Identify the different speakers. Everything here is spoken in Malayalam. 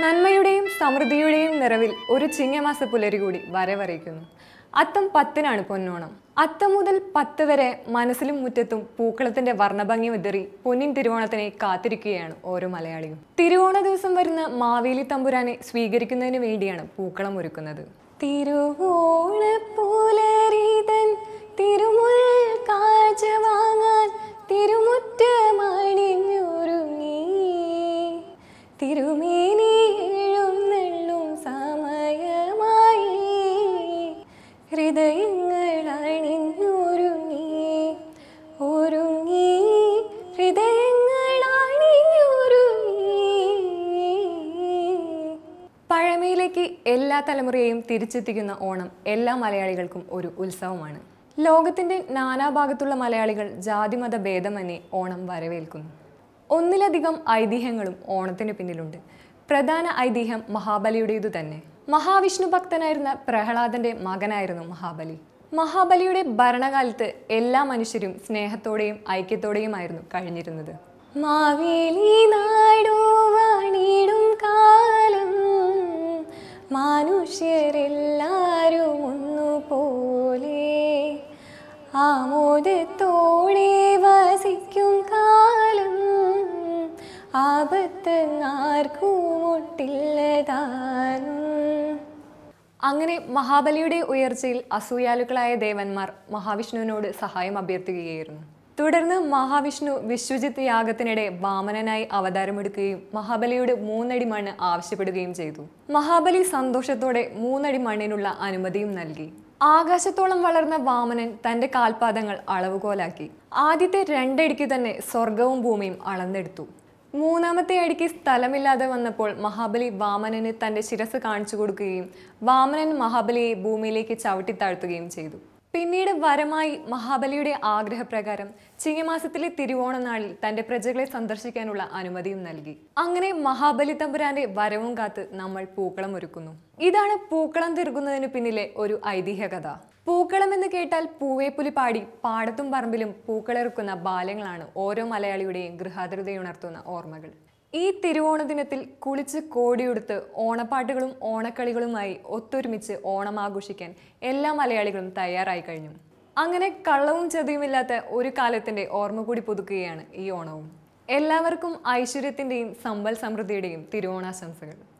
Speaker 1: നന്മയുടെയും സമൃദ്ധിയുടെയും നിറവിൽ ഒരു ചിങ്ങമാസ പുലരി കൂടി വരവറിയിക്കുന്നു അത്തം പത്തിനാണ് പൊന്നോണം അത്തം മുതൽ പത്ത് വരെ മനസ്സിലും മുറ്റത്തും പൂക്കളത്തിന്റെ വർണ്ണഭംഗി വിതറി പൊന്നിൻ തിരുവോണത്തിനെ കാത്തിരിക്കുകയാണ് ഓരോ മലയാളിയും തിരുവോണ ദിവസം വരുന്ന മാവേലി തമ്പുരാനെ സ്വീകരിക്കുന്നതിന് വേണ്ടിയാണ് പൂക്കളം ഒരുക്കുന്നത് തിരുവോണ പുലരിതൻ തിരുമുൽ കാഴ്ച വാങ്ങാൻ തിരുമുറ്റമണിഞ്ഞൊരുങ്ങി തിരുമേനി എഴുന്നെള്ളും സമയമായി ഹൃദയങ്ങൾ അണിഞ്ഞൊരുങ്ങി ഒരുങ്ങി ഹൃദയങ്ങൾ അണിഞ്ഞൊരുങ്ങി പഴമയിലേക്ക് എല്ലാ തലമുറയെയും തിരിച്ചെത്തിക്കുന്ന ഓണം എല്ലാ മലയാളികൾക്കും ഒരു ഉത്സവമാണ് ലോകത്തിന്റെ നാനാഭാഗത്തുള്ള മലയാളികൾ ജാതിമത ഭേദമന്യേ ഓണം വരവേൽക്കുന്നു ഒന്നിലധികം ഐതിഹ്യങ്ങളും ഓണത്തിന് പിന്നിലുണ്ട് പ്രധാന ഐതിഹ്യം മഹാബലിയുടേതു തന്നെ മഹാവിഷ്ണു ഭക്തനായിരുന്ന പ്രഹ്ലാദന്റെ മകനായിരുന്നു മഹാബലി മഹാബലിയുടെ ഭരണകാലത്ത് എല്ലാ മനുഷ്യരും സ്നേഹത്തോടെയും ഐക്യത്തോടെയുമായിരുന്നു കഴിഞ്ഞിരുന്നത് മാവേലി നാടു വാണിടും കാലം മനുഷ്യരെല്ലാരും ഒന്നുപോലെ ആമോദത്തോടെ വസിക്കും കാലം ആപത്ത് ആർക്കും ഒട്ടില്ലതാനും അങ്ങനെ മഹാബലിയുടെ ഉയർച്ചയിൽ അസൂയാലുക്കളായ ദേവന്മാർ മഹാവിഷ്ണുവിനോട് സഹായം അഭ്യർത്ഥിക്കുകയായിരുന്നു തുടർന്ന് മഹാവിഷ്ണു വിശ്വജിത്ത് യാഗത്തിനിടെ വാമനനായി അവതാരമെടുക്കുകയും മഹാബലിയോട് മൂന്നടി മണ്ണ് ആവശ്യപ്പെടുകയും ചെയ്തു മഹാബലി സന്തോഷത്തോടെ മൂന്നടി മണ്ണിനുള്ള അനുമതിയും നൽകി ആകാശത്തോളം വളർന്ന വാമനൻ തന്റെ കാൽപാദങ്ങൾ അളവുകോലാക്കി ആദ്യത്തെ രണ്ടടിക്ക് തന്നെ സ്വർഗവും ഭൂമിയും അളന്നെടുത്തു മൂന്നാമത്തെ അടിക്ക് സ്ഥലമില്ലാതെ വന്നപ്പോൾ മഹാബലി വാമനന് തന്റെ ശിരസ് കാണിച്ചു കൊടുക്കുകയും വാമനൻ മഹാബലിയെ ഭൂമിയിലേക്ക് ചവിട്ടിത്താഴ്ത്തുകയും ചെയ്തു പിന്നീട് വരമായി മഹാബലിയുടെ ആഗ്രഹപ്രകാരം ചിങ്ങമാസത്തിലെ തിരുവോണ നാളിൽ തന്റെ പ്രജകളെ സന്ദർശിക്കാനുള്ള അനുമതിയും നൽകി അങ്ങനെ മഹാബലി തമ്പുരാന്റെ വരവും കാത്ത് നമ്മൾ പൂക്കളം ഒരുക്കുന്നു ഇതാണ് പൂക്കളം തീർക്കുന്നതിന് പിന്നിലെ ഒരു ഐതിഹ്യ കഥ പൂക്കളം എന്ന് കേട്ടാൽ പൂവേപ്പുലി പാടി പാടത്തും പറമ്പിലും പൂക്കളിറക്കുന്ന ബാല്യങ്ങളാണ് ഓരോ മലയാളിയുടെയും ഗൃഹാതുരതയുണർത്തുന്ന ഓർമ്മകൾ ഈ തിരുവോണ ദിനത്തിൽ കുളിച്ച് കോടിയുടുത്ത് ഓണപ്പാട്ടുകളും ഓണക്കളികളുമായി ഒത്തൊരുമിച്ച് ഓണം ആഘോഷിക്കാൻ എല്ലാ മലയാളികളും തയ്യാറായി കഴിഞ്ഞു അങ്ങനെ കള്ളവും ചതിയുമില്ലാത്ത ഒരു കാലത്തിന്റെ ഓർമ്മ കൂടി പുതുക്കുകയാണ് ഈ ഓണവും എല്ലാവർക്കും ഐശ്വര്യത്തിന്റെയും സമ്പൽ സമൃദ്ധിയുടെയും തിരുവോണാശംസകൾ